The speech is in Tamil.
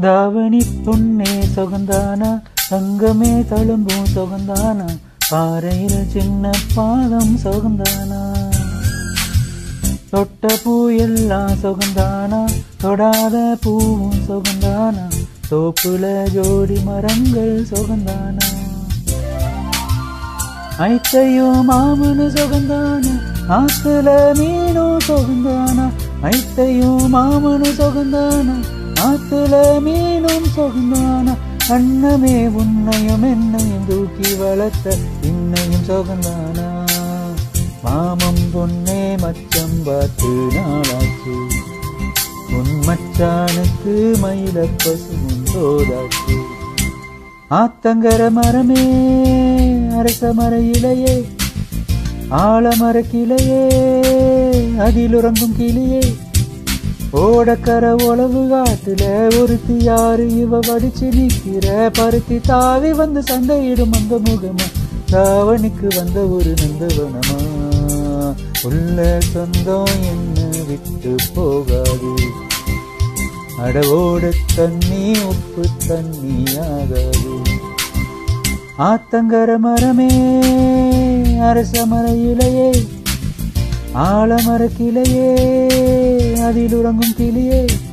தாவணி பொன்னே சொகந்தானா தங்கமே தழும்பும் சொகந்தானா பாறையில சின்ன பாதம் சொகந்தானா தொட்ட பூ எல்லாம் சொகந்தானா தொடாத பூவும் சொகந்தானா தோப்புல ஜோடி மரங்கள் சொகந்தானா ஐத்தையும் மாமனு சொகந்தானா ஆத்துல மீனும் சொகந்தானா ஐத்தையும் மாமனு சொகந்தானா ஆத்துல மீனும் சொகந்தானா அண்ணமே உன்னையும் என்னையும் தூக்கி வளர்த்த இன்னையும் சொகந்தானா மாமம் பொன்னே மச்சம் பார்த்து நாளாச்சு உன் மச்சானுக்கு மயில பசுமுன் தோதாச்சு ஆத்தங்கர மரமே அரச மர இலையே ஆலமர கிளையே அதில் உறங்கும் கிளியே ஓடக்கர உழவு காட்டுல ஒருத்தி யாரு இவ வடிச்சு நிக்கிற பருத்தி தாவி வந்து சண்டையிடும் அந்த முகமா தாவணிக்கு வந்த ஒரு நந்தவனமா உள்ள சொந்தம் என்ன விட்டு போகாது அடவோட தண்ணி உப்பு தண்ணி ஆகாது ஆத்தங்கர மரமே அரச மர இலையே ஆலமர கிளையே அதில் உறங்கும் கிளியே